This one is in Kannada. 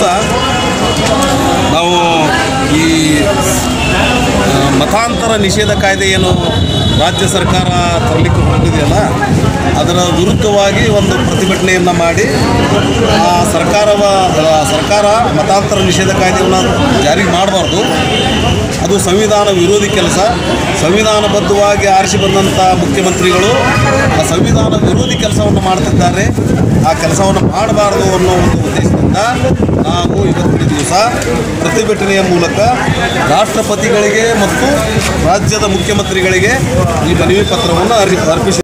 ನಾವು ಈ ಆ, ಮತಾಂತರ ನಿಷೇಧ ಕಾಯ್ದೆ ಏನು ರಾಜ್ಯ ಸರ್ಕಾರ ತರಲಿಕ್ಕೆ ಹೊರಟಿದೆಯಲ್ಲ ಅದರ ವಿರುದ್ಧವಾಗಿ ಒಂದು ಪ್ರತಿಭಟನೆಯನ್ನು ಮಾಡಿ ಆ ಸರ್ಕಾರವ ಆ, ಸರ್ಕಾರ ಮತಾಂತರ ನಿಷೇಧ ಕಾಯ್ದೆಯನ್ನು ಜಾರಿಗೆ ಮಾಡಬಾರ್ದು ಅದು ಸಂವಿಧಾನ ವಿರೋಧಿ ಕೆಲಸ ಸಂವಿಧಾನಬದ್ಧವಾಗಿ ಆರಿಸಿ ಬಂದಂಥ ಮುಖ್ಯಮಂತ್ರಿಗಳು ಆ ಸಂವಿಧಾನ ವಿರೋಧಿ ಕೆಲಸವನ್ನು ಮಾಡ್ತಿದ್ದಾರೆ ಆ ಕೆಲಸವನ್ನು ಮಾಡಬಾರ್ದು ಅನ್ನೋ ಒಂದು ಉದ್ದೇಶದಿಂದ ನಾವು ಇವತ್ತಿನ ದಿವಸ ಪ್ರತಿಭಟನೆಯ ಮೂಲಕ ರಾಷ್ಟ್ರಪತಿಗಳಿಗೆ ಮತ್ತು ರಾಜ್ಯದ ಮುಖ್ಯಮಂತ್ರಿಗಳಿಗೆ ಈ ಮನವಿ ಪತ್ರವನ್ನು ಅರ್ಪಿ ಅರ್ಪಿಸಿ